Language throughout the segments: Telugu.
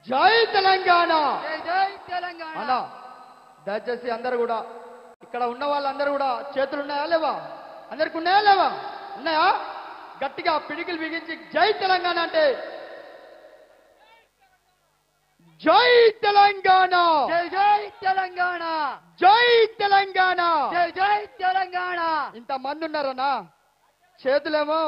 జై తెలంగాణ జై జై తెలంగాణ అన్నా దయచేసి అందరు కూడా ఇక్కడ ఉన్న వాళ్ళందరూ కూడా చేతులు ఉన్నాయా లేవా అందరికి ఉన్నాయా లేవా ఉన్నాయా గట్టిగా పిడికిలు బిగించి జై తెలంగాణ అంటే జై తెలంగాణ జై జై తెలంగాణ జై తెలంగాణ జై జై తెలంగాణ ఇంత మంది ఉన్నారన్నా చేతులేమో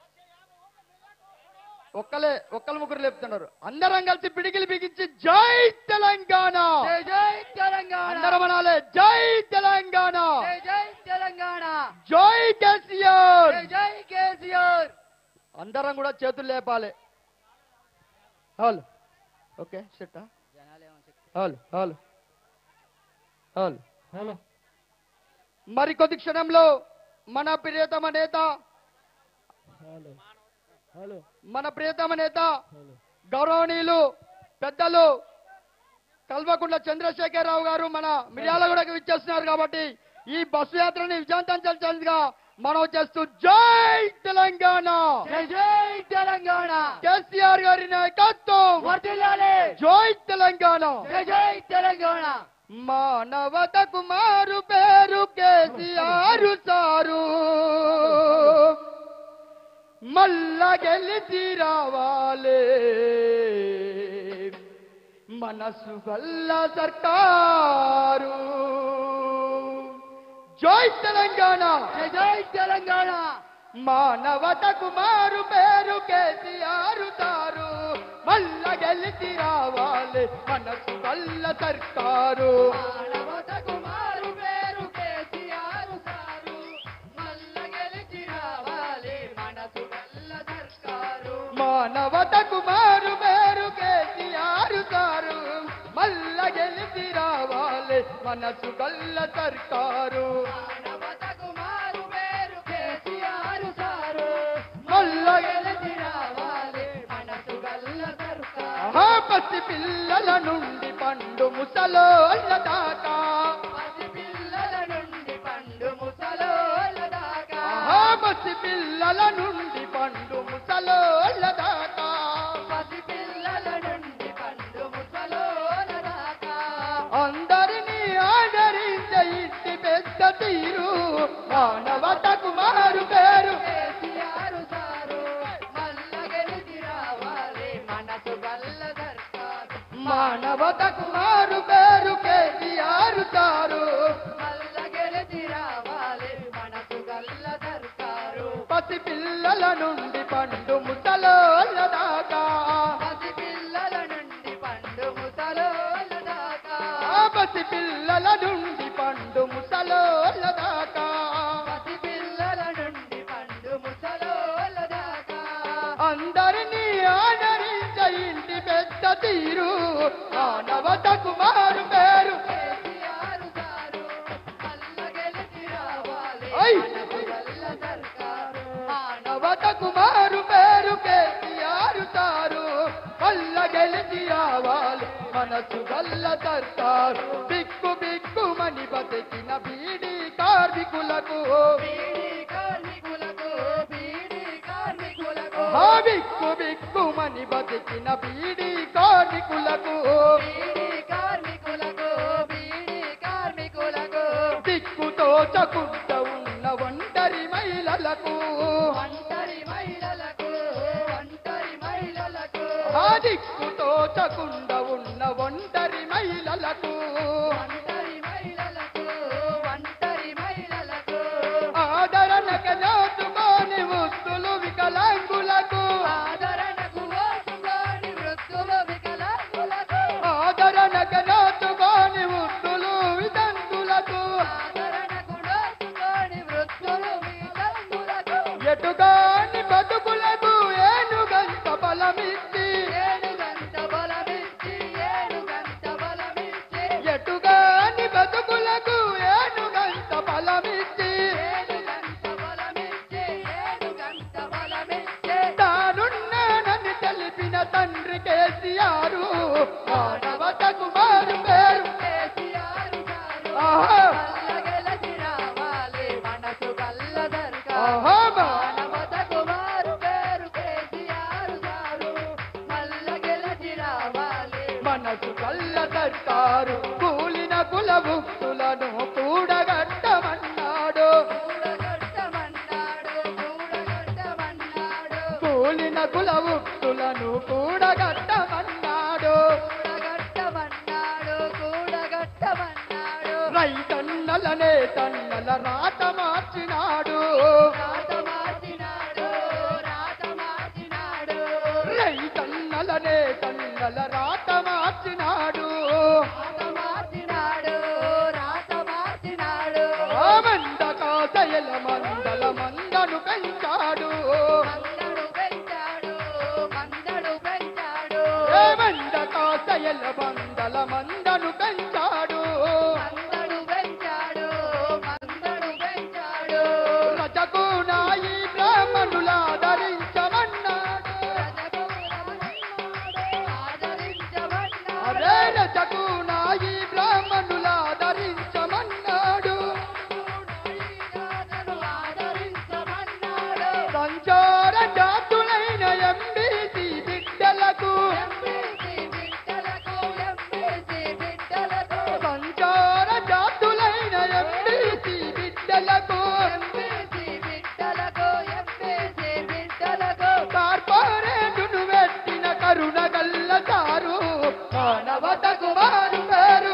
ఒక్కలే ఒక్కలు ముగ్గురు లేపుతున్నారు అందరం కలిసి పిడికిలు బిగించి జై తెలంగాణ జై జై తెలంగాణ అందరం అనాలే జై తెలంగాణ జై జై తెలంగాణ జై కేసీఆర్ జై జై కేసీఆర్ అందరం కూడా చేతులు లేపాలి హల్ ఓకే సెట్టా హల్ హల్ హల్ హలో మరి కొద్ది క్షణంలో మన ప్రియతమ నేత హలో హలో మన ప్రియతమ నేత హలో గౌరవనీయులు పెద్దలు కల్వకుంట్ల చంద్రశేఖరరావు గారు మన మిర్యాలగూడకు విచ్చేస్తున్నారు కాబట్టి ఈ బస్సు యాత్రని విజయవంతం చేయాల్సిందిగా మనం చేస్తూ జై తెలంగాణ జై జై తెలంగాణ కేసీఆర్ గారి నాయకత్వం వర్ధిల్లాలి జై తెలంగాణ జై జై తెలంగాణ మానవతకు మారు పేరు కేసీఆర్ సారు మల్ల గెలిచి రావాలే మనసు గల్ల సర్కారు జై తెలంగాణ జై జై తెలంగాణ మానవతకు మారు పేరు కేసీఆర్ సారు మల్ల గెలిచి రావాలి మనసు గల్ల సర్కారు మానవతకు మారు పేరు కేసీఆర్ సారు మల్ల గెలిచి రావాలి మనసు గల్ల సర్కారు మానవతకు మారు పేరు కేసీఆర్ సారు మల్ల గెలిచి రావాలి మనసు గల్ల సర్కారు మానవతకు మారు పేరు కేసీఆర్ సారు మల్ల గెలిచి రావాలి మనసు గల్ల సర్కారు ఆహా పసి పిల్లల నుండి పండు ముసలోళ్ళ దాకా పసి పిల్లల నుండి పండు ముసలోళ్ళ దాకా ఆహా పసి పిల్లల నుండి పండు ముసలోళ్ళ దాకా పసి పిల్లల నుండి పండు ముసలోళ్ళ దాకా అందరినీ ఆదరించే ఇంటి పెద్ద తీరు మానవతకు మారు పేరు కేసీఆర్ సారు మల్ల గెలిచి రావాలి మనసు గల్ల సర్కారు మానవతకు మారు పేరు కేసీఆర్ సారు మల్ల గెలిచి రావాలి మనసు గల్ల సర్కారు పసి పిల్లల నుండి పండు ముసలోళ్ళ దాకా పసి పిల్లల నుండి పండు ముసలోళ్ళ దాకా ఆ పసి పిల్లల నుండి పండు ముసలోళ్ళ దాకా పసి పిల్లల నుండి పండు ముసలోళ్ళ దాకా అందరినీ ఆదరించే ఇంటి పెద్ద తీరు మానవతకు మారు పేరు కేసీఆర్ సారు మల్ల గెలిచి రావాలి ఐ! మనసు గల్ల సర్కారు మానవతకు మారు పేరు కేసీఆర్ సారు మల్ల గెలిచి రావాలి మనసు గల్ల సర్కారు బిక్కు బిక్కు మని బతికిన బీడి కార్మికులకు బీడీ కార్మికులకు బీడీ కార్మికులకు ఆ బిక్కు బిక్కు మని బతికిన బీడి కార్మికులకు బీడీ కార్మికులకు బీడీ కార్మికులకు దిక్కుతో చకుంట ఉన్న ఒంటరి మహిళలకు ఒంటరి మహిళలకు ఒంటరి మహిళలకు ఆ దిక్కుతో చకుండ ఉన్న ఒంటరి మహిళలకు ఒంటరి మహిళలకు ఒంటరి మహిళలకు ఆదరణకు నోచుకోని వృత్తులు వికలాంగులకు ఆదరణకు ఓసుకొని వృద్ధులు వికలాంగులకు ఆదరణకు నోచుకోని వృత్తులు వితంతులకు ఆదరణకు ఓసుకొని వృద్ధులు వికలాంగులకు ఎటుగాని బతుకులకు ఏనుగంత బలమిచ్చి ఏనుగంత బలమిచ్చి ఏనుగంత బలమిచ్చి ఎటుగాని బతుకులకు ఏనుగంత బలమిచ్చి ఏనుగంత బలమిచ్చి ఏనుగంత బలమిచ్చి తానున్నానని తెలిపిన తండ్రి కేసీఆర్ మానవతకు మారు పేరు కేసీఆర్ గారు ఆహా. మల్ల గెలిచి రావాలి మనసు గల్ల దర్గా ఆహా. మానవతకు మారు పేరు కేసీఆర్ గారు మల్ల గెలిచి రావాలి మనసు కళ్ళ సర్కారు కూలిన కుల భుక్తులను కూడగట్టమన్నాడు కూలిన కుల భుక్తులను కూడగట్టమన్నాడు రైతన్నలనే తన్నల రాత మార్చినాడు రైతన్నలనే తన్నల రాత మార్చినాడు ఆ మంద కాసయల మందల మందను పెంచాడు ఏ మంద కాసయల మందల మందను పెంచాడు రజకు నాయి బ్రాహ్మణుల ధరించమన్నాడు అరే రజకు నాయి బ్రాహ్మణుల ధరించమన్నాడు సంచార జాతులైన ఎంబీసీ బిడ్డలకు సంచార జాతులైన ఎంబీసీ బిడ్డలకు కార్పొరేటును పెట్టిన కరుణ గల్ల సారు మానవతకు మారు పేరు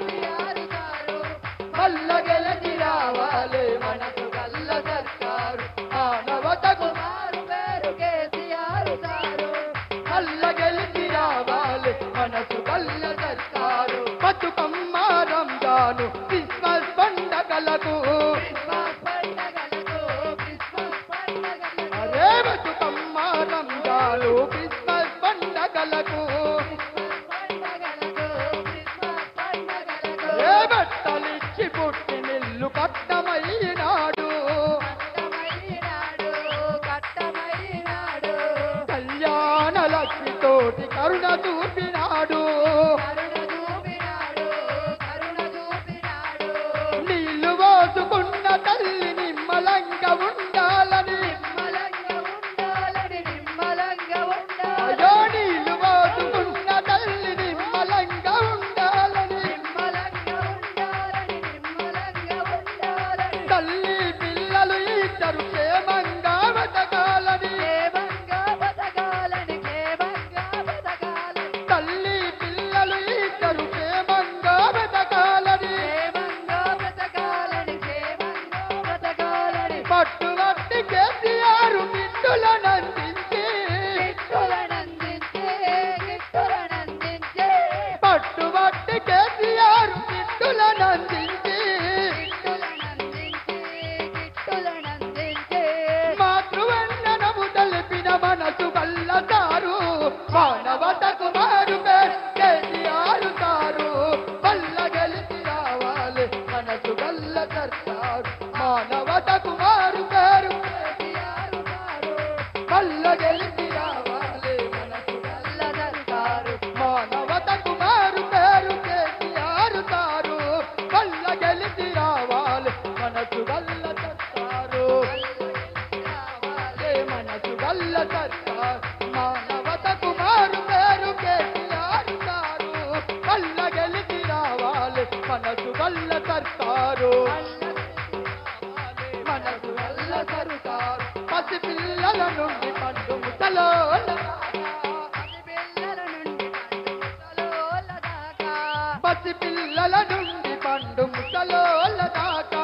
మల్ల గెలిచి రావాలి మనసు గల్ల సర్కారు మానవతకు మల్ల గెలిచి రావాలి మనసు గల్ల సర్కారు బతుకమ్మ రంజాను క్రిస్మస్ పండగలకు అరే బతుకమ్మ రంజాను క్రిస్మస్ పండగలకు ఏ బట్టలిచ్చి పుట్టి నిల్లు కట్టమైనాడు కళ్యాణ లక్ష్మితోటి కరుణ చూపినాడు నీళ్లు పోసుకున్న తల్లి నిమ్మలంగా ఉండాలని అయ్యో నీళ్లు పోసుకున్న తల్లి నిమ్మలంగా ఉండాలని తల్లి పిల్లలు ఇద్దరు క్షేమంగా బతకాలని తల్లి పిల్లలు ఇద్దరు క్షేమంగా బతకాలని పట్టుబట్టి కేసీఆర్ మిట్టులనందించి పట్టుబట్టి కేసీఆర్ మిట్టులనందించి మాతృవందనము తెలిపిన మనసు వల్లతారు మానవతకు మారు పేరు కేసీఆర్ తారు వల్ల గెలిచి రావాలి మనసు వల్ల సర్కారు మానవతకు మారు పేరు వల్ల గెలిచి రావాలి మనసు వల్ల సర్కారు మానవతకు మారు పేరు కేసీఆర్ తారు వల్ల గెలిచి రావాలి మనసు వల్ల సర్కారు ఏ మనసు గల్ల సర్కార్ మానవతకు మారు పేరు కేసీఆర్ గారు కళ్ళ గెలిచి రావాలి మనసు గల్ల సర్కారు మనసు గల్ల సర్కారు పసి పిల్లల నుండి పండు ముసలో పసి పిల్లల నుండి పండు ముసలోళ్ళ దాకా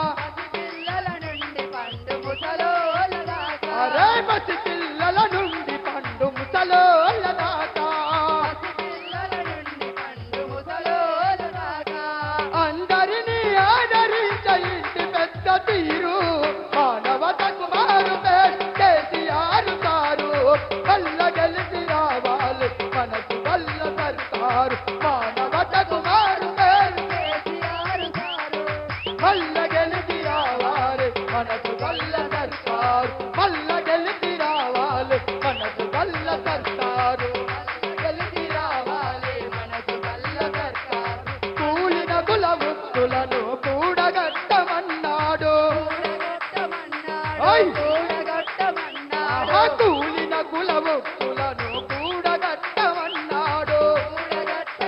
అరే పసి పిల్లల నుండి పండు ముసలోళ్ళ దాకా అందరినీ ఆదరించ ఇంటి పెద్ద తీరు మానవతకు మారు పేరు కేసీఆర్ గారు వల్ల గెలిచి రావాలి మనసు వల్ల సర్కారు మానవతకు మారు పేరు వల్ల గెలిచి రావాలి మనసు వల్ల సర్కారు వల్ల గెలిచి రావాలి మనసు వల్ల సర్కారు గెలిచి రావాలి మనసు వల్ల సర్కారు కూలిన కుల వృత్తులను కూడగట్టమన్నాడు ఓయ్! ఆహా, కూలిన కుల వృత్తులను కూడగట్టమన్నాడు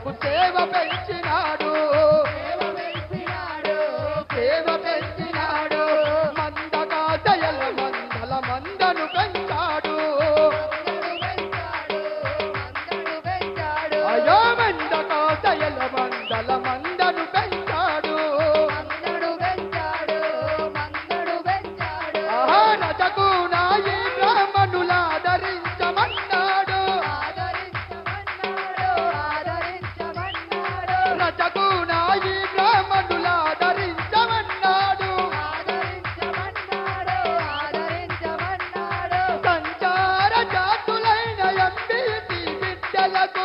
ప్రజలకు సేవ పెంచినాడు సేవ పెంచినాడు మందగా దయల మందల మందను పెంచాడు అయో మందగా దయల మందల మందను పెంచాడు ఆహా రజకు నాయి బ్రాహ్మణులాదరించమన్నాడు రజకు నాయి బ్రాహ్మణులాదరించమన్నాడు సంచార జాతులైన ఎంబీసీ బిడ్డలకు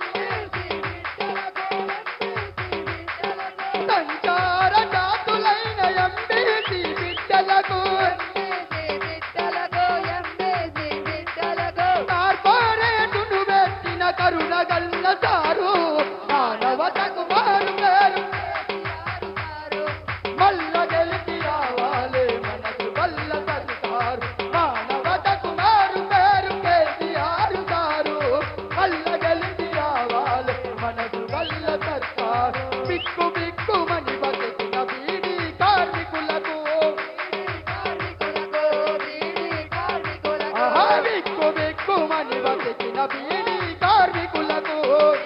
సంచార జాతులైన ఎంబీసీ బిడ్డలకు కార్పొరేటును పెట్టిన కరుణ గల్ల సారు మానవతకు మారు పేరు మల్ల గెలిచి రావాలి మనకు వల్ల సర్కారు మానవతకు మారు పేరు కేసీఆర్ గారు మల్ల గెలిచి రావాలి మనకు వల్ల సర్కారు బిక్కు బిక్కు మని బతికిన బీడీ కార్మికులకు ఆహా బిక్కు బిక్కు మని బతికిన బీడీ కార్మికులకు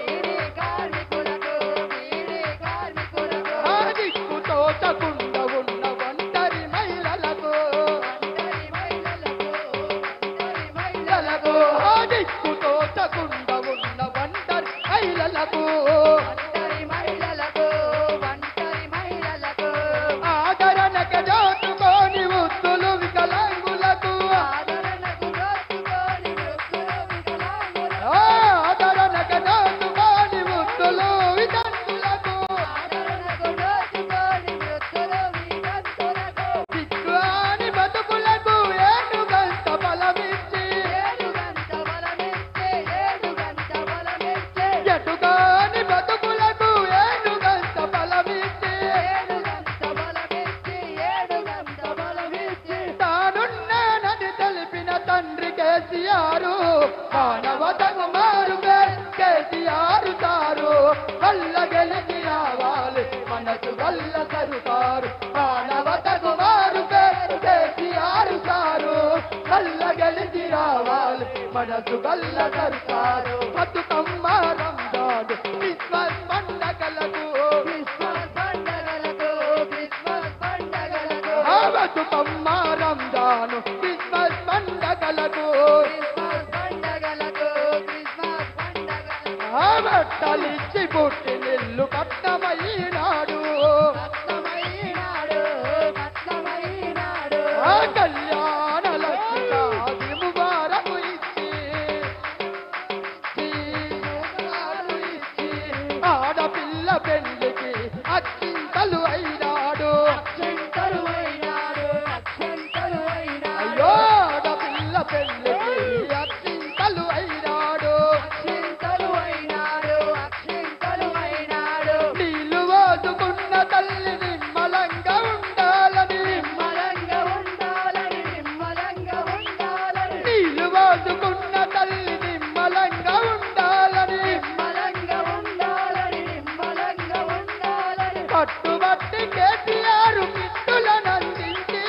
ఆ దిక్కు తోచకుండా ఉన్న ఒంటరి మహిళలకు మహిళలకు ఆ దిక్కు తోచకుండా ఉన్న ఒంటరి మహిళలకు ఆదరణకు దోచుకోని వృద్ధులు వికలాంగులకు ఆ ఆదరణకు దోచుకోని వృద్ధులు వితంతులకు దిక్కురాని బతుకులకు ఏనుగంత బలమిచ్చి ఎటుగాని బతుకులకు ఏనుగంత బలమిచ్చి తానున్నానని తెలిపిన తండ్రి కేసీఆర్ మానవతకు మారు కేసీఆర్ సారు వల్ల గెలిచి రావాలి మనసు వల్ల సరుకారు మానవతకు మారు కేసీఆర్ సారు వల్ల గెలిచి రావాలి మనసు వల్ల సరుకారు బతుకమ్మ రంజాను క్రిస్మస్ పండగలకు ఆ బతుకమ్మ రంజాను క్రిస్మస్ పండగలకు ఆ బట్టలిచ్చి పుట్టి నిల్లు కట్టమైనాడు ఆ కళ్యాణ లక్ష్మి ముబారకు ఇచ్చి ఇచ్చి, ఆడపిల్ల పెళ్లికి అచ్చింతలు అయినాడు అయ్యో ఆడపిల్ల పెళ్లికి అచ్చింతలు అయినాడు నీళ్లు ఓదుకున్న తల్లి నిమ్మలంగా ఉండాలని నీళ్లు ఓదుకున్న తల్లి నిమ్మలంగా ఉండాలని పట్టుబట్టి కేసీఆర్ పిట్టులనందించి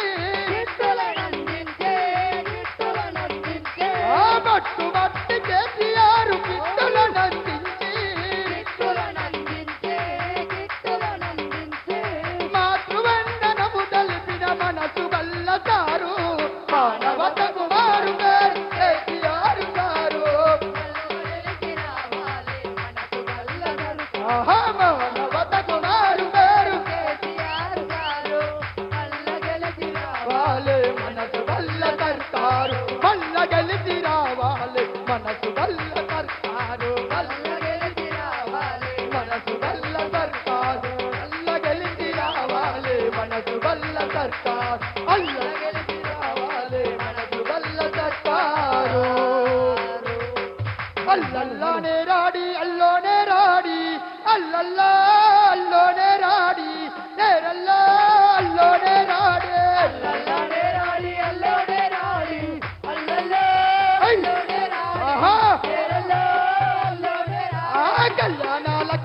ఆ పట్టుబట్టి కేసీఆర్ పిట్టులనందించి మాతృవందనము తెలిపిన మనసు గల్లతారు మానవతకు మారు కేసీఆర్ గారు ఆహా మానవతకు మారు పేరు రావాలి మనసు వల్ల సర్కారు వల్ల గెలిచి రావాలి మనసు వల్ల సర్కారు వల్ల గెలిచి రావాలి మనసు వల్ల సర్కారు వల్ల గెలిచి రావాలి మనసు వల్ల సర్కారు వల్ల గెలిచి రావాలి మనసు వల్ల సర్కారు అల్లల్లానే రాడి అల్లోనే రాడి అల్లల్లా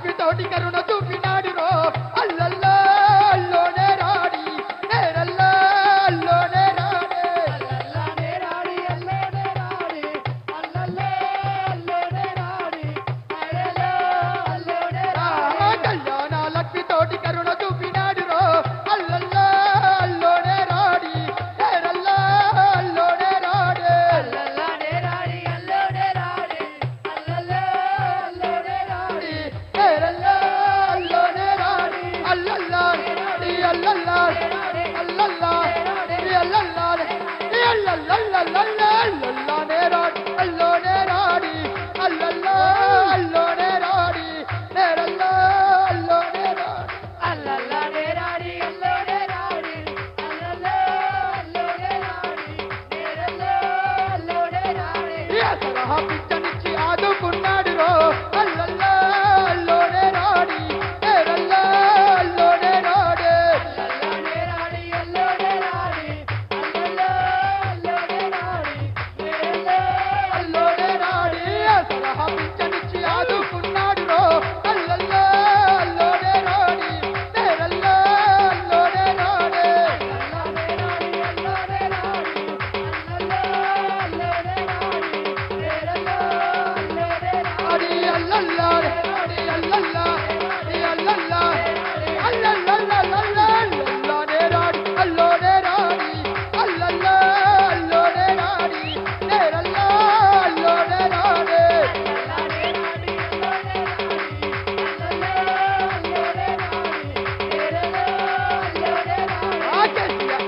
లక్ష్మితోటి కరుణ చూపినాడు రో అల్లల్లా అల్లోనే రాడి నేరల్లా అల్లోనే రాడే అల్లల్లానే రాడి అల్లోనే రాడి అల్లల్లే అల్లోనే రాడి అల్లల్లో అల్లోనే రామ రాడి కళ్యాణ లక్ష్మితోటి కరుణ చూపినాడు రో అల్లల్లా అల్లోనే రాడి నేరల్లా అల్లోనే రాడే అల్లల్లానే రాడి అల్లోనే రాడి అల్లల్లో అల్లోనే రాడి నేరల్లా అల్లోనే రాడి అల్లల్లా అల్లల్లా అల్లల్లా అల్లల్లా అల్లల్లానే రాడి అల్లోనే రాడి అల్లల్లా అల్లోనే రాడి నేరల్లా అల్లోనే రాడి అల్లల్లానే రాడి అల్లోనే రాడి అల్లల్లో అల్లోనే రాడి నేరల్లో అల్లోనే రాడి ఏ తరహా పిచ్చనిచ్చి ఆదుకున్నాడు రో అల్లల్లా అల్లోనే రాడి నేరల్లా అల్లోనే రాడే అల్లల్లానే రాడి అల్లోనే రాడి అల్లల్లో అల్లోనే రాడి నేరల్లో అల్లోనే రాడి ఏ తరహా పిచ్చనిచ్చి ఆదుకున్నాడు రో అల్లల్లా అల్లోనే రాడి నేరల్లా అల్లోనే రాడే అల్లల్లానే రాడి అల్లోనే రాడి అల్లల్లో అల్లోనే రాడి నేరల్లో అల్లోనే రాడి ఆడి అల్లల్లా ఆడి అల్లల్లా ఆడి అల్లల్లా అల్లల్లల్లల్లల్లా అల్లల్లానే రాడి అల్లోనే రాడి అల్లల్లా అల్లోనే రాడి నేరల్లా అల్లోనే రాడే అల్లల్లానే రాడి అల్లోనే రాడి అల్లల్లో అల్లోనే రాడి నేరల్లో అల్లోనే రాడి ఆ కేసీఆర్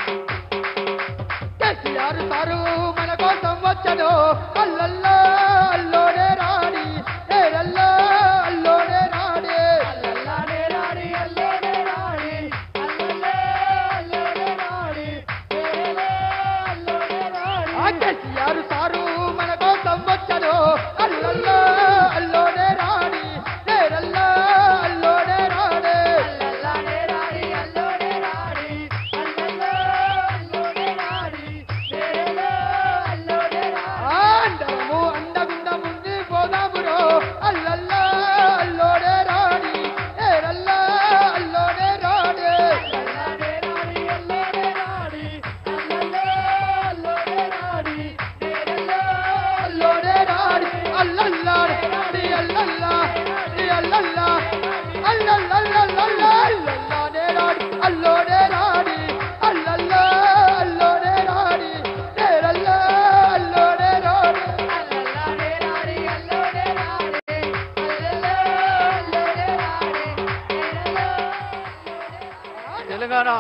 కేసీఆర్ సారు మన కోసం వచ్చను అల్లల్లా అల్లోనే రాడి నేరల్లా అల్లోనే రాడే అల్లల్లానే రాడి అల్లోనే రాడి అల్లల్లో అల్లోనే రాడి నేరల్లో అల్లోనే రాడి ఆ కేసీఆర్ సారు మన కోసం వచ్చను అల్లల్లా అల్లోనే రాడి నేరల్లా అల్లోనే రాడే అల్లల్లానే రాడి అల్లోనే రాడి అల్లల్లో అల్లోనే రాడి నేరల్లో అల్లోనే రాడి అందరము అందగుండ ముందు పోదామురో అల్లల్లా అల్లోనే రాడి నేరల్లా అల్లోనే రాడే అల్లల్లానే రాడి అల్లోనే రాడి అల్లల్లో అల్లోనే రాడి నేరల్లో అల్లోనే రాడి అల్లల్లా రాడి అల్లల్లా రాడి అల్లల్లా అల్లల్లల్లల్లల్లా అల్లల్లానే రాడి అల్లోనే రాడి అల్లల్లా అల్లోనే రాడి నేరల్లా అల్లోనే రాడి అల్లల్లానే రాడి అల్లోనే రాడి అల్లల్లో అల్లోనే రాడి నేరల్లో తెలంగాణ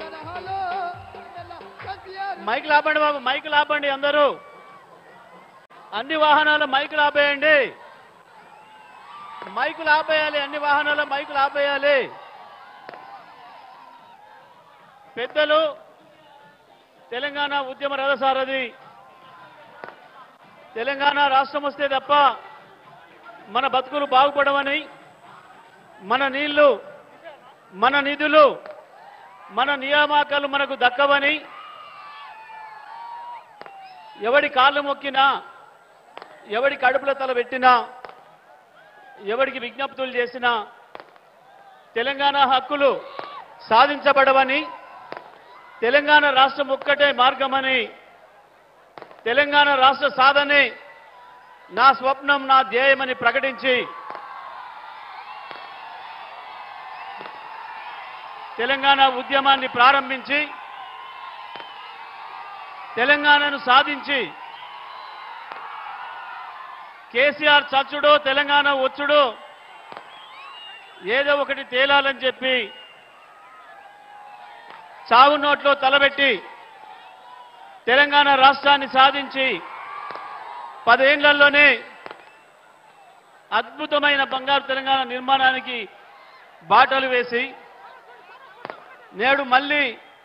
మైకులు ఆపండి బాబు మైకులు ఆపండి అందరూ అన్ని వాహనాలు మైకులు ఆపేయండి మైకులు ఆపేయాలి అన్ని వాహనాలు మైకులు ఆపేయాలి పెద్దలు తెలంగాణ ఉద్యమ రథసారథి తెలంగాణ రాష్ట్రం వస్తే తప్ప మన బతుకులు బాగుపడవని మన నీళ్లు మన నిధులు మన నియామకాలు మనకు దక్కవని ఎవడి కాళ్ళు మొక్కినా ఎవడి కడుపుల తల పెట్టినా ఎవడికి విజ్ఞప్తులు చేసినా తెలంగాణ హక్కులు సాధించబడవని తెలంగాణ రాష్ట్రం ఒక్కటే మార్గమని తెలంగాణ రాష్ట్ర సాధనే నా స్వప్నం నా ధ్యేయమని ప్రకటించి తెలంగాణ ఉద్యమాన్ని ప్రారంభించి తెలంగాణను సాధించి కేసీఆర్ చచ్చుడో తెలంగాణ వచ్చుడో ఏదో ఒకటి తేలాలని చెప్పి చావు నోట్లో తలబెట్టి తెలంగాణ రాష్ట్రాన్ని సాధించి పదేళ్లలోనే అద్భుతమైన బంగారు తెలంగాణ నిర్మాణానికి బాటలు వేసి నేడు మళ్ళీ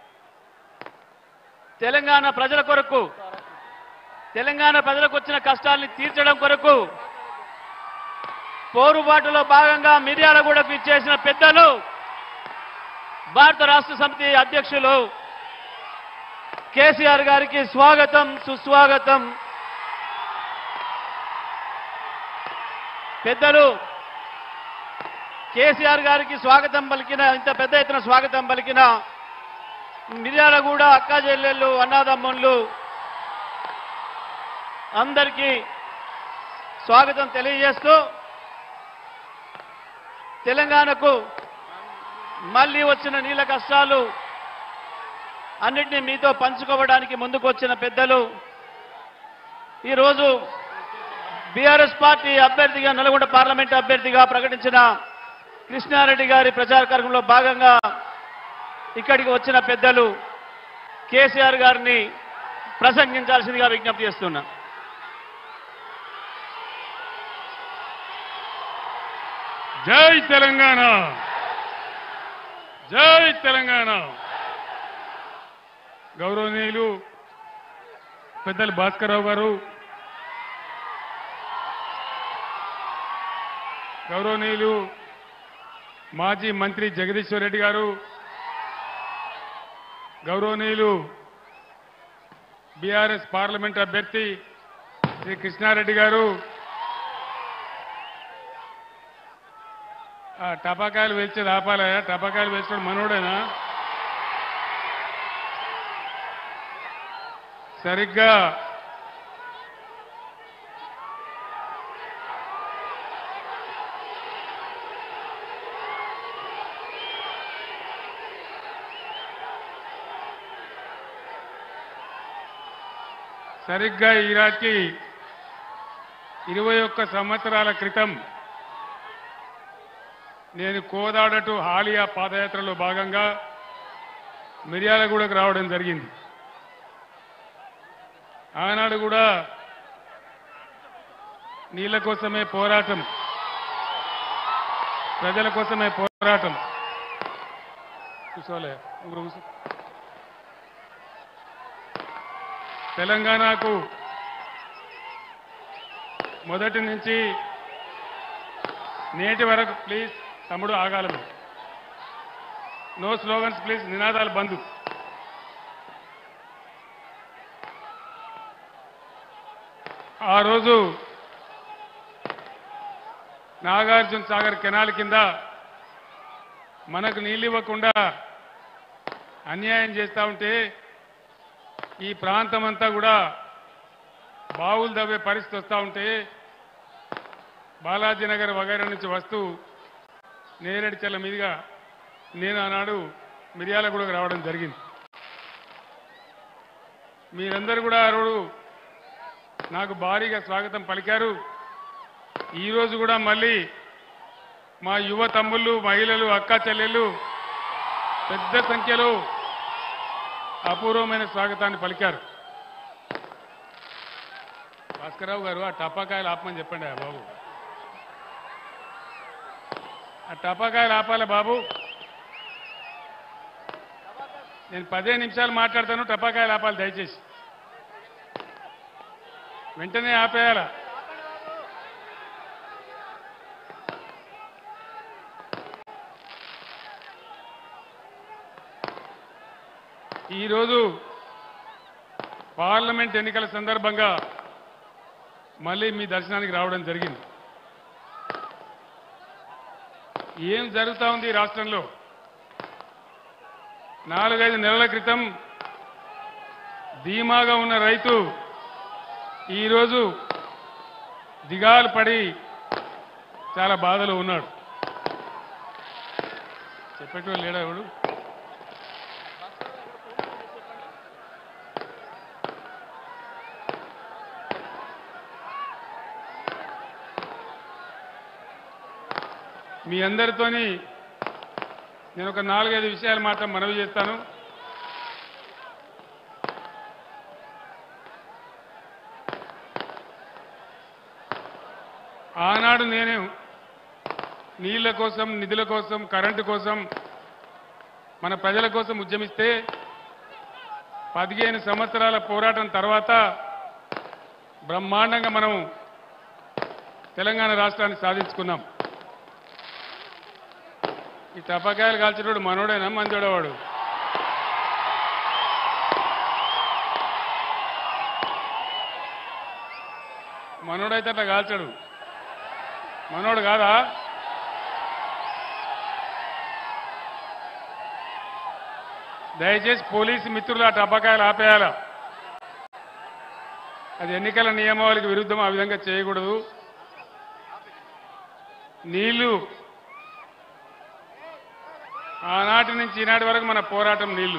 తెలంగాణ ప్రజల కొరకు తెలంగాణ ప్రజలకు వచ్చిన కష్టాల్ని తీర్చడం కొరకు పోరుబాటులో భాగంగా మిర్యాలగూడకు ఇచ్చేసిన పెద్దలు భారత రాష్ట్ర సమితి అధ్యక్షులు కేసీఆర్ గారికి స్వాగతం సుస్వాగతం పెద్దలు కేసీఆర్ గారికి స్వాగతం పలికిన ఇంత పెద్ద ఎత్తున స్వాగతం పలికిన మిర్యాలగూడ అక్క చెల్లెళ్ళు అన్నాదమ్ముళ్ళు అందరికీ స్వాగతం తెలియజేస్తూ తెలంగాణకు మళ్ళీ వచ్చిన నీళ్ళ కష్టాలు అన్నిటినీ మీతో పంచుకోవడానికి ముందుకు వచ్చిన పెద్దలు ఈరోజు బీఆర్ఎస్ పార్టీ అభ్యర్థిగా నల్గొండ పార్లమెంట్ అభ్యర్థిగా ప్రకటించిన కృష్ణారెడ్డి గారి ప్రచార కార్యక్రమంలో భాగంగా ఇక్కడికి వచ్చిన పెద్దలు కేసీఆర్ గారిని ప్రసంగించాల్సిందిగా విజ్ఞప్తి చేస్తున్నా జై తెలంగాణ జై తెలంగాణ గౌరవనీయులు పెద్దలు భాస్కర్రావు గారు గౌరవనీయులు మాజీ మంత్రి జగదీశ్వర్ రెడ్డి గారు గౌరవనీయులు బీఆర్ఎస్ పార్లమెంట్ అభ్యర్థి శ్రీ కృష్ణారెడ్డి గారు ఆ టపాకాయలు వేల్చేది ఆపాలయా టపాకాయలు వేసుకోవడం మనోడేనా సరిగ్గా సరిగ్గా ఈరాకి ఇరవై ఒక్క సంవత్సరాల క్రితం నేను కోదాడ టు హాలియా పాదయాత్రలో భాగంగా మిర్యాలగూడకు రావడం జరిగింది ఆనాడు కూడా నీళ్ల కోసమే పోరాటం ప్రజల కోసమే పోరాటం కూర్చోలే ఊరు కూర్చో. తెలంగాణకు మొదటి నుంచి నేటి వరకు ప్లీజ్ తమ్ముడు ఆగాలము నో స్లోగన్స్ ప్లీజ్ నినాదాలు బంధు ఆ రోజు నాగార్జున సాగర్ కెనాల్ కింద మనకు నీళ్ళు ఇవ్వకుండా అన్యాయం చేస్తా ఉంటే ఈ ప్రాంతం అంతా కూడా బావులు దవ్వే పరిస్థితి వస్తూ ఉంటే బాలాజీనగర్ వగైరా నుంచి వస్తూ నేరేడుచల్ల మీదుగా నేను ఆనాడు మిర్యాలగూడకు రావడం జరిగింది మీరందరూ కూడా ఆ రోజు నాకు భారీగా స్వాగతం పలికారు ఈరోజు కూడా మళ్ళీ మా యువ తమ్ముళ్ళు మహిళలు అక్క చెల్లెళ్ళు పెద్ద సంఖ్యలో అపూర్వమైన స్వాగతాన్ని పలికారు భాస్కరరావు గారు ఆ టపాకాయలు ఆపమని చెప్పండి ఆ బాబు ఆ టపాకాయలు ఆపాలి బాబు నేను పదే నిమిషాలు మాట్లాడతాను టపాకాయలు ఆపాలి దయచేసి వెంటనే ఆపేయాలా ఈరోజు పార్లమెంట్ ఎన్నికల సందర్భంగా మళ్ళీ మీ దర్శనానికి రావడం జరిగింది ఏం జరుగుతా ఉంది ఈ రాష్ట్రంలో నాలుగైదు నెలల క్రితం ధీమాగా ఉన్న రైతు ఈరోజు దిగాలు పడి చాలా బాధలో ఉన్నాడు చెప్పేటోళ్ళు లేడా ఎవడు మీ అందరితోని నేను ఒక నాలుగైదు విషయాలు మాత్రం మనవి చేస్తాను ఆనాడు నేను నీళ్ల కోసం నిధుల కోసం కరెంటు కోసం మన ప్రజల కోసం ఉద్యమిస్తే పదిహేను సంవత్సరాల పోరాటం తర్వాత బ్రహ్మాండంగా మనం తెలంగాణ రాష్ట్రాన్ని సాధించుకున్నాం ఈ టపాకాయలు కాల్చినోడు మనోడేనా మంచోడవాడు మనోడైతే అట్లా కాల్చాడు మనోడు కాదా దయచేసి పోలీసు మిత్రులు ఆ టబ్బకాయలు ఆపేయాల అది ఎన్నికల నియమావళికి విరుద్ధం ఆ విధంగా చేయకూడదు నీళ్లు ఆనాటి నుంచి ఈనాటి వరకు మన పోరాటం నీళ్లు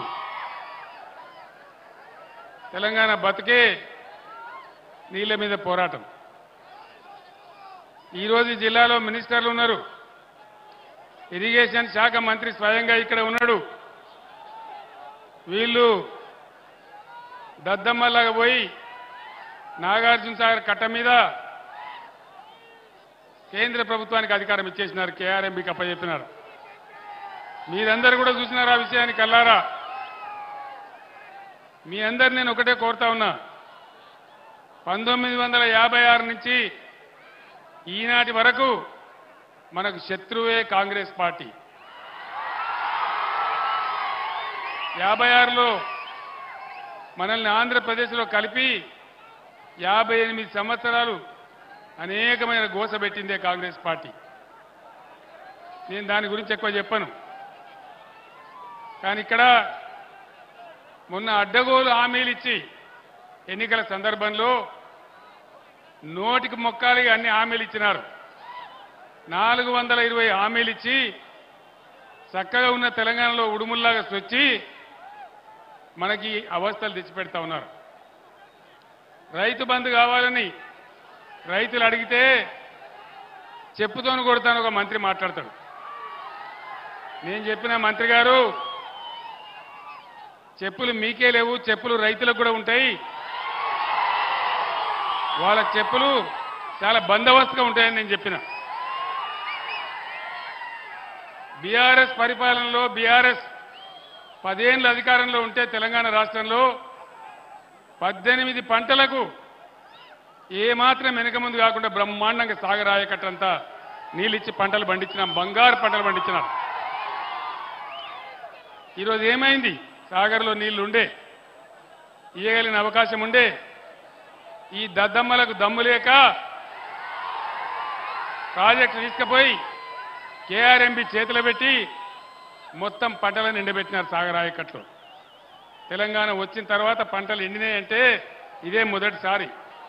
తెలంగాణ బతుకే నీళ్ల మీద పోరాటం ఈరోజు ఈ జిల్లాలో మినిస్టర్లు ఉన్నారు ఇరిగేషన్ శాఖ మంత్రి స్వయంగా ఇక్కడ ఉన్నాడు వీళ్ళు దద్దమ్మలాగా పోయి నాగార్జున సాగర్ కట్ట మీద కేంద్ర ప్రభుత్వానికి అధికారం ఇచ్చేసినారు కేఆర్ఎంబికి అప్పచెప్పినారు మీరందరూ కూడా చూసినారు ఆ విషయాన్ని కల్లారా మీ అందరు నేను ఒకటే కోరుతా ఉన్నా పంతొమ్మిది వందల యాభై ఆరు నుంచి ఈనాటి వరకు మనకు శత్రువే కాంగ్రెస్ పార్టీ యాభై ఆరులో మనల్ని ఆంధ్రప్రదేశ్లో కలిపి యాభై ఎనిమిది సంవత్సరాలు అనేకమైన గోస పెట్టిందే కాంగ్రెస్ పార్టీ నేను దాని గురించి ఎక్కువ చెప్పను కానీ ఇక్కడ మొన్న అడ్డగోలు హామీలు ఇచ్చి ఎన్నికల సందర్భంలో నోటికి మొక్కాలి అన్ని హామీలు ఇచ్చినారు నాలుగు వందల ఇరవై హామీలు ఇచ్చి చక్కగా ఉన్న తెలంగాణలో ఉడుముల్లాగా వచ్చి మనకి అవస్థలు తెచ్చిపెడతా ఉన్నారు రైతు బంధు కావాలని రైతులు అడిగితే చెప్పుతోను కొడతాను ఒక మంత్రి మాట్లాడతాడు నేను చెప్పిన మంత్రి గారు చెప్పులు మీకే లేవు చెప్పులు రైతులకు కూడా ఉంటాయి వాళ్ళ చెప్పులు చాలా బందోబస్తుగా ఉంటాయని నేను చెప్పిన బీఆర్ఎస్ పరిపాలనలో బీఆర్ఎస్ పదేళ్ళు అధికారంలో ఉంటే తెలంగాణ రాష్ట్రంలో పద్దెనిమిది పంటలకు ఏమాత్రం వెనక ముందు కాకుండా బ్రహ్మాండంగా సాగరాయకట్టంతా నీళ్ళిచ్చి పంటలు పండించినాం బంగారు పంటలు పండించినాం ఈరోజు ఏమైంది సాగర్లో నీళ్లు ఉండే ఇయ్యగలిగిన అవకాశం ఉండే ఈ దద్దమ్మలకు దమ్ము లేక ప్రాజెక్టు తీసుకుపోయి కేఆర్ఎంబి చేతిలో పెట్టి మొత్తం పంటలను ఎండబెట్టినారు సాగరాయకట్లు తెలంగాణ వచ్చిన తర్వాత పంటలు ఎండినాయంటే ఇదే మొదటిసారి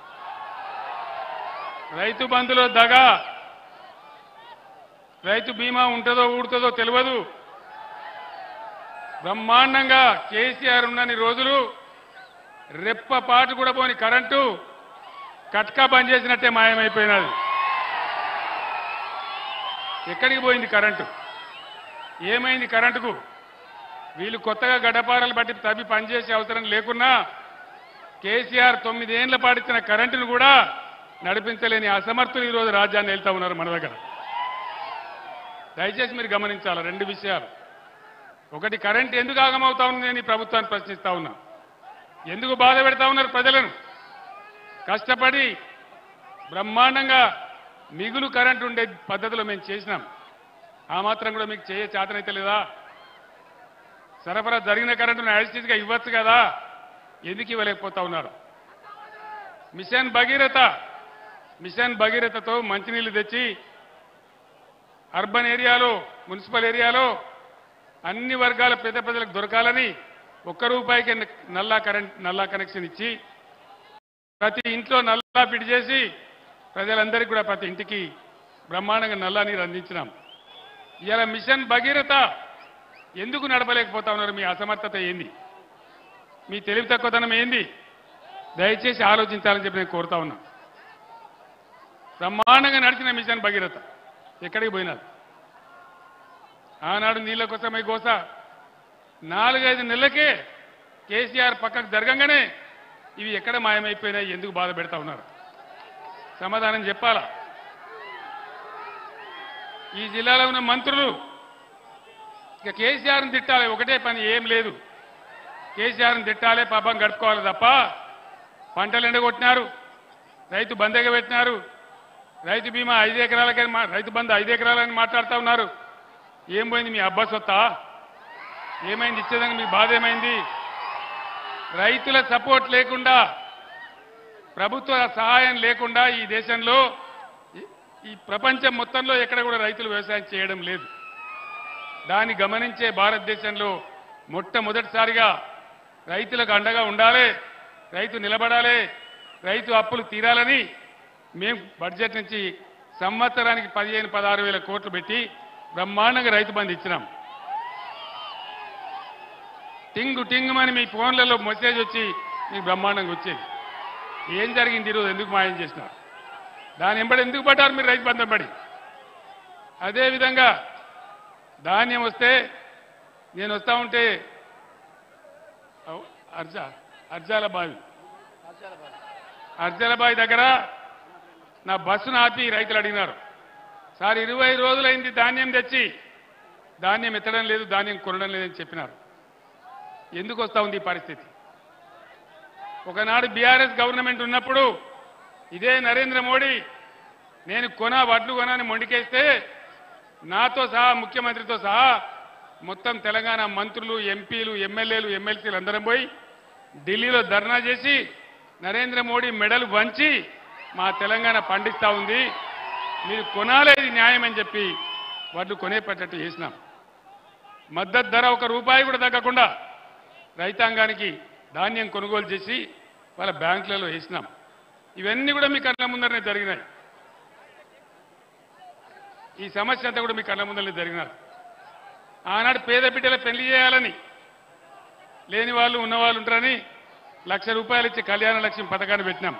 రైతు బంధులో దగా రైతు బీమా ఉంటుందో ఊడుతుందో తెలియదు బ్రహ్మాండంగా కేసీఆర్ ఉన్నన్ని రోజులు రెప్ప పాటు కూడా పోని కరెంటు కట్కా బంద్ చేసినట్టే మాయమైపోయినది ఎక్కడికి పోయింది కరెంటు ఏమైంది కరెంటుకు వీళ్ళు కొత్తగా గడ్డపారలు బట్టి తవ్వి పనిచేసే అవసరం లేకున్నా కేసీఆర్ తొమ్మిదేళ్ల పాటిచ్చిన కరెంటును కూడా నడిపించలేని అసమర్థులు ఈరోజు రాజ్యాన్ని వెళ్తా ఉన్నారు మన దగ్గర దయచేసి మీరు గమనించాలి రెండు విషయాలు ఒకటి కరెంట్ ఎందుకు ఆగమవుతా ఉంది నేను ఈ ప్రభుత్వాన్ని ప్రశ్నిస్తా ఉన్నా ఎందుకు బాధ పెడతా ఉన్నారు ప్రజలను కష్టపడి బ్రహ్మాండంగా మిగులు కరెంట్ ఉండే పద్ధతిలో మేము చేసినాం ఆ మాత్రం కూడా మీకు చేయ చేతనైతే లేదా సరఫరా జరిగిన కరెంటును యాజిటీస్గా ఇవ్వచ్చు కదా ఎందుకు ఇవ్వలేకపోతా ఉన్నారు మిషన్ భగీరథ మిషన్ భగీరథతో మంచినీళ్లు తెచ్చి అర్బన్ ఏరియాలో మున్సిపల్ ఏరియాలో అన్ని వర్గాల పేద ప్రజలకు దొరకాలని ఒక్క రూపాయికి నల్లా కరెంట్ నల్లా కనెక్షన్ ఇచ్చి ప్రతి ఇంట్లో నల్లా ఫిట్ చేసి ప్రజలందరికీ కూడా ప్రతి ఇంటికి బ్రహ్మాండంగా నల్లా నీరు అందించినాం ఇవాళ మిషన్ భగీరథ ఎందుకు నడపలేకపోతా ఉన్నారు మీ అసమర్థత ఏంది మీ తెలివి తక్కువతనం ఏంది దయచేసి ఆలోచించాలని చెప్పి నేను కోరుతా ఉన్నా బ్రహ్మాండంగా నడిచిన మిషన్ భగీరథ ఎక్కడికి పోయినారు ఆనాడు నీళ్ళ కోసమై గోస నాలుగైదు నెలలకే కేసీఆర్ పక్కకు జరగంగానే ఇవి ఎక్కడ మాయమైపోయినాయి ఎందుకు బాధ పెడతా ఉన్నారు సమాధానం చెప్పాలా ఈ జిల్లాలో ఉన్న మంత్రులు ఇక కేసీఆర్ని తిట్టాలి ఒకటే పని ఏం లేదు కేసీఆర్ని తిట్టాలి పాపం గడుపుకోవాలి తప్ప పంటలు ఎండగొట్టినారు రైతు బందగా పెట్టినారు రైతు బీమా ఐదు ఎకరాలకని మా- రైతు బంధు ఐదు ఎకరాలని మాట్లాడుతూ ఉన్నారు ఏం పోయింది మీ అబ్బా సొత్తా ఏమైంది ఇచ్చేదానికి మీ బాధ ఏమైంది రైతుల సపోర్ట్ లేకుండా ప్రభుత్వ సహాయం లేకుండా ఈ దేశంలో ఈ- ఈ ప్రపంచం మొత్తంలో ఎక్కడ కూడా రైతులు వ్యవసాయం చేయడం లేదు దాన్ని గమనించే భారతదేశంలో మొట్టమొదటిసారిగా రైతులకు అండగా ఉండాలి రైతు నిలబడాలి రైతు అప్పులు తీరాలని మేము బడ్జెట్ నుంచి సంవత్సరానికి పదిహేను పదహారు వేల కోట్లు పెట్టి బ్రహ్మాండంగా రైతు బంధు ఇచ్చినాం టింగు టింగుమని మీ ఫోన్లలో మెసేజ్ వచ్చి మీకు బ్రహ్మాండంగా వచ్చేది ఏం జరిగింది ఈరోజు ఎందుకు మాయం చేసినారు దాని ఎంబడి ఎందుకు పడ్డారు మీరు రైతు బంధం పడి అదేవిధంగా ధాన్యం వస్తే నేను వస్తా ఉంటే అవ్- అర్జా అర్జాల బావి అర్జాల బావి దగ్గర నా బస్సును ఆపి రైతులు అడిగినారు సార్ ఇరవై రోజులైంది ధాన్యం తెచ్చి ధాన్యం ఎత్తడం లేదు ధాన్యం కొనడం లేదని చెప్పినారు ఎందుకు వస్తా ఉంది ఈ పరిస్థితి ఒకనాడు బీఆర్ఎస్ గవర్నమెంట్ ఉన్నప్పుడు ఇదే నరేంద్ర మోడీ నేను కొన వడ్లు కొనని మొండికేస్తే నాతో సహా ముఖ్యమంత్రితో సహా మొత్తం తెలంగాణ మంత్రులు ఎంపీలు ఎమ్మెల్యేలు ఎమ్మెల్సీలు అందరం పోయి ఢిల్లీలో ధర్నా చేసి నరేంద్ర మోడీ మెడలు వంచి మా తెలంగాణ పండిస్తా ఉంది మీరు కొనాలే ఇది న్యాయం అని చెప్పి వడ్లు కొనేపట్టట్టు చేసినాం మద్దతు ధర ఒక రూపాయి కూడా తగ్గకుండా రైతాంగానికి ధాన్యం కొనుగోలు చేసి వాళ్ళ బ్యాంకులలో వేసినాం ఇవన్నీ కూడా మీ కళ్ళ ముందరనే జరిగినాయి ఈ సమస్య అంతా కూడా మీ కళ్ళ ముందరనే జరిగినారు ఆనాడు పేద బిడ్డల పెళ్లి చేయాలని లేని వాళ్ళు ఉన్నవాళ్ళు ఉంటారని లక్ష రూపాయలు ఇచ్చి కళ్యాణ లక్ష్యం పథకాన్ని పెట్టినాం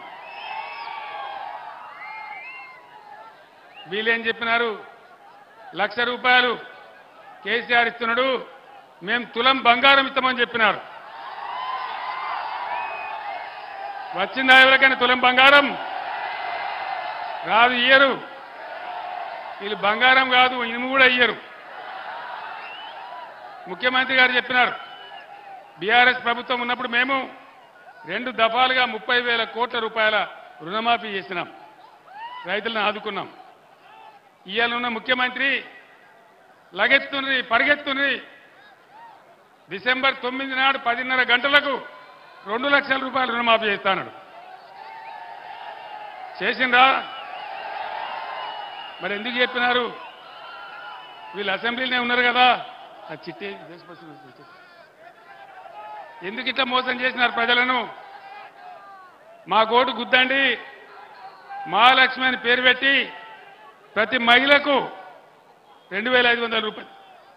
వీళ్ళేం చెప్పినారు లక్ష రూపాయలు కేసీఆర్ ఇస్తున్నాడు మేము తులం బంగారం ఇస్తామని చెప్పినారు వచ్చిందా ఎవరికైనా తులం బంగారం రాదు ఇయ్యరు వీళ్ళు బంగారం కాదు ఇనుము కూడా ఇయ్యరు ముఖ్యమంత్రి గారు చెప్పినారు బీఆర్ఎస్ ప్రభుత్వం ఉన్నప్పుడు మేము రెండు దఫాలుగా ముప్పై వేల కోట్ల రూపాయల రుణమాఫీ చేసినాం రైతులను ఆదుకున్నాం ఇవాళ ఉన్న ముఖ్యమంత్రి లగెత్తుని పరిగెత్తుని డిసెంబర్ తొమ్మిది నాడు పదిన్నర గంటలకు రెండు లక్షల రూపాయలు రుణమాఫీ చేస్తాడు చేసిండ్రా మరి ఎందుకు చెప్పినారు వీళ్ళు అసెంబ్లీలోనే ఉన్నారు కదా ఆ చిట్టి దేశపతి ఎందుకు ఇట్లా మోసం చేసినారు ప్రజలను మా కోటు గుద్దండి మహాలక్ష్మి అని పేరు పెట్టి ప్రతి మహిళకు రెండు వేల ఐదు వందల రూపాయలు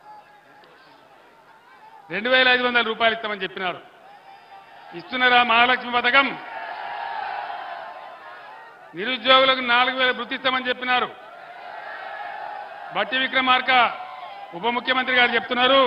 రెండు వేల ఐదు వందల రూపాయలు ఇస్తామని చెప్పినారు ఇస్తున్నారా మహాలక్ష్మి పథకం నిరుద్యోగులకు నాలుగు వేల వృత్తి ఇస్తామని చెప్పినారు బట్టి విక్రమార్క ఉప ముఖ్యమంత్రి గారు చెప్తున్నారు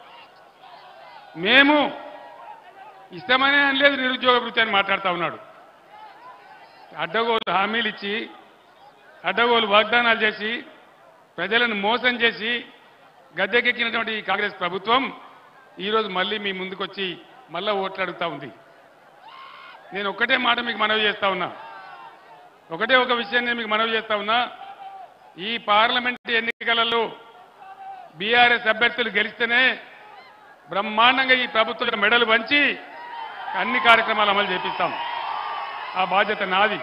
మేము ఇస్తామనే అనలేదు నిరుద్యోగ వృత్తి అని మాట్లాడుతూ ఉన్నాడు అడ్డగోలు హామీలు ఇచ్చి అడ్డగోలు వాగ్దానాలు చేసి ప్రజలను మోసం చేసి గద్దెకెక్కినటువంటి ఈ కాంగ్రెస్ ప్రభుత్వం ఈరోజు మళ్ళీ మీ ముందుకొచ్చి మళ్ళా ఓట్లు అడుగుతా ఉంది నేను ఒక్కటే మాట మీకు మనవి చేస్తా ఉన్నా ఒకటే ఒక విషయం నేను మీకు మనవి చేస్తా ఉన్నా ఈ పార్లమెంట్ ఎన్నికలలో బీఆర్ఎస్ అభ్యర్థులు గెలిస్తేనే బ్రహ్మాండంగా ఈ ప్రభుత్వం మెడలు వంచి అన్ని కార్యక్రమాలు అమలు చేపిస్తాం ఆ బాధ్యత నాది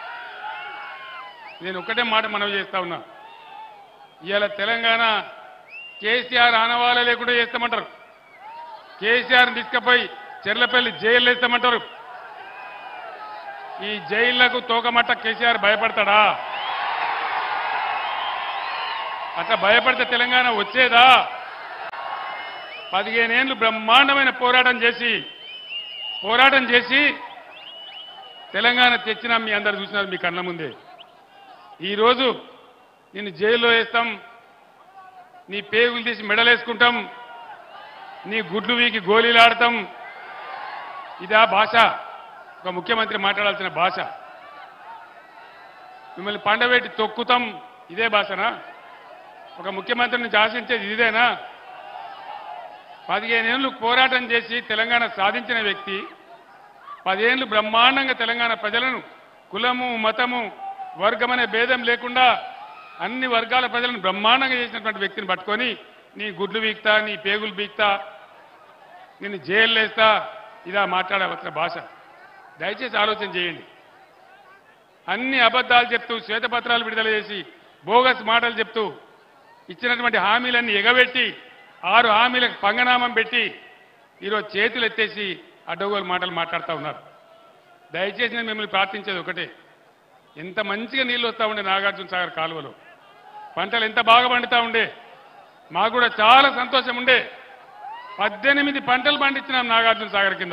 నేను ఒక్కటే మాట మనవి చేస్తా ఉన్నా ఇవాళ తెలంగాణ కేసీఆర్ ఆనవాళ్ళ లేకుండా చేస్తామంటారు కేసీఆర్ని తీసుకుపోయి చెర్లపల్లి జైలు వేస్తామంటారు ఈ జైళ్లకు తోకమట్ట కేసీఆర్ భయపడతాడా అట్లా భయపడితే తెలంగాణ వచ్చేదా పదిహేనేళ్ళు బ్రహ్మాండమైన పోరాటం చేసి పోరాటం చేసి తెలంగాణ తెచ్చినా మీ అందరు చూసినారు మీ కళ్ళ ముందే ఈరోజు నిన్ను జైల్లో వేస్తాం నీ పేగులు తీసి మెడలేసుకుంటాం నీ గుడ్లు వీకి గోళీలు ఆడతాం ఇదా భాష ఒక ముఖ్యమంత్రి మాట్లాడాల్సిన భాష మిమ్మల్ని పండబెట్టి తొక్కుతాం ఇదే భాషనా ఒక ముఖ్యమంత్రిని శాసించేది ఇదేనా పదిహేనేళ్ళు పోరాటం చేసి తెలంగాణ సాధించిన వ్యక్తి పదేళ్ళు బ్రహ్మాండంగా తెలంగాణ ప్రజలను కులము మతము వర్గం అనే భేదం లేకుండా అన్ని వర్గాల ప్రజలను బ్రహ్మాండంగా చేసినటువంటి వ్యక్తిని పట్టుకొని నీ గుడ్లు బీక్తా నీ పేగులు బీక్తా నిన్ను జైలు వేస్తా ఇదా మాట్లాడవలసిన భాష దయచేసి ఆలోచన చేయండి అన్ని అబద్ధాలు చెప్తూ శ్వేతపత్రాలు విడుదల చేసి బోగస్ మాటలు చెప్తూ ఇచ్చినటువంటి హామీలన్నీ ఎగబెట్టి ఆరు హామీలకు పంగనామం పెట్టి ఈరోజు చేతులు ఎత్తేసి అడ్డగోలు మాటలు మాట్లాడుతూ ఉన్నారు దయచేసి నేను మిమ్మల్ని ప్రార్థించేది ఒకటే ఎంత మంచిగా నీళ్ళు వస్తూ ఉండే నాగార్జున సాగర్ కాలువలో పంటలు ఎంత బాగా పండుతూ ఉండే మాకు కూడా చాలా సంతోషం ఉండే పద్దెనిమిది పంటలు పండించినాం నాగార్జున సాగర్ కింద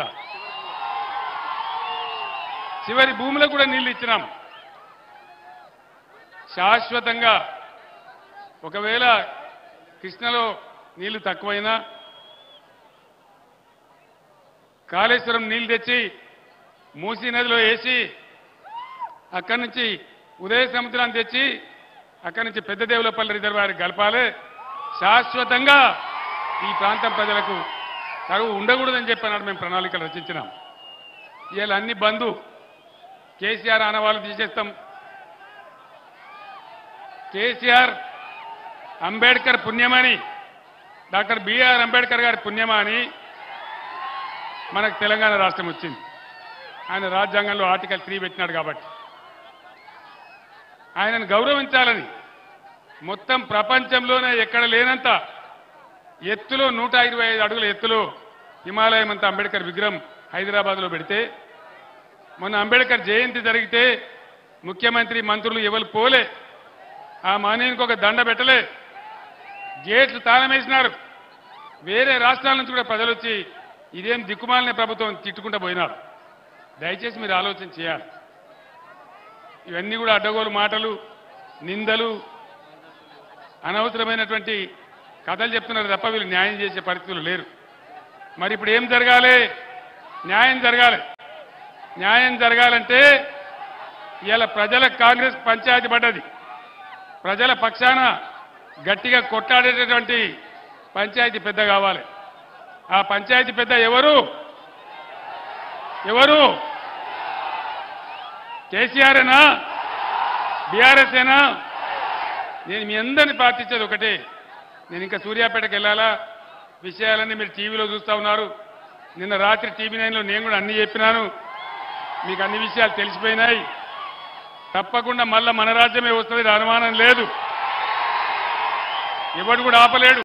చివరి భూములకు కూడా నీళ్లు ఇచ్చినాం శాశ్వతంగా ఒకవేళ కృష్ణలో నీళ్లు తక్కువైనా కాళేశ్వరం నీళ్లు తెచ్చి మూసీ నదిలో వేసి అక్కడి నుంచి ఉదయ సముద్రాన్ని తెచ్చి అక్కడి నుంచి పెద్ద దేవులపల్లి రిజర్వాయర్ కలపాలి శాశ్వతంగా ఈ ప్రాంతం ప్రజలకు కరువు ఉండకూడదని చెప్పినాడు మేము ప్రణాళికలు రచించినాం ఇవాళ అన్ని బంధు కేసీఆర్ ఆనవాళ్ళు తీసేస్తాం కేసీఆర్ అంబేద్కర్ పుణ్యమని డాక్టర్ బిఆర్ అంబేద్కర్ గారి పుణ్యమా అని మనకు తెలంగాణ రాష్ట్రం వచ్చింది ఆయన రాజ్యాంగంలో ఆర్టికల్ త్రీ పెట్టినాడు కాబట్టి ఆయనను గౌరవించాలని మొత్తం ప్రపంచంలోనే ఎక్కడ లేనంత ఎత్తులో నూట ఇరవై ఐదు అడుగుల ఎత్తులో హిమాలయం అంతా అంబేద్కర్ విగ్రహం హైదరాబాద్లో పెడితే మొన్న అంబేద్కర్ జయంతి జరిగితే ముఖ్యమంత్రి మంత్రులు ఎవరు పోలే ఆ మానేనికి ఒక దండ పెట్టలే గేట్లు తాళం వేసినారు వేరే రాష్ట్రాల నుంచి కూడా ప్రజలు వచ్చి ఇదేం దిక్కుమాలిన ప్రభుత్వం తిట్టుకుంటూ పోయినారు దయచేసి మీరు ఆలోచన చేయాలి ఇవన్నీ కూడా అడ్డగోలు మాటలు నిందలు అనవసరమైనటువంటి కథలు చెప్తున్నారు తప్ప వీళ్ళు న్యాయం చేసే పరిస్థితులు లేరు మరి ఇప్పుడు ఏం జరగాలి న్యాయం జరగాలి న్యాయం జరగాలంటే ఇవాళ ప్రజలకు కాంగ్రెస్ పంచాయతీ పడ్డది ప్రజల పక్షాన గట్టిగా కొట్లాడేటటువంటి పంచాయతీ పెద్ద కావాలి ఆ పంచాయతీ పెద్ద ఎవరు ఎవరు కేసీఆర్ఏనా బీఆర్ఎస్ ఏనా నేను మీ అందరిని ప్రార్థించేది ఒకటే నేను ఇంకా సూర్యాపేటకు వెళ్ళాలా విషయాలన్నీ మీరు టీవీలో చూస్తా ఉన్నారు నిన్న రాత్రి టీవీ నైన్లో నేను కూడా అన్ని చెప్పినాను మీకు అన్ని విషయాలు తెలిసిపోయినాయి తప్పకుండా మళ్ళా మన రాజ్యమే వస్తుంది అనుమానం లేదు ఎవడు కూడా ఆపలేడు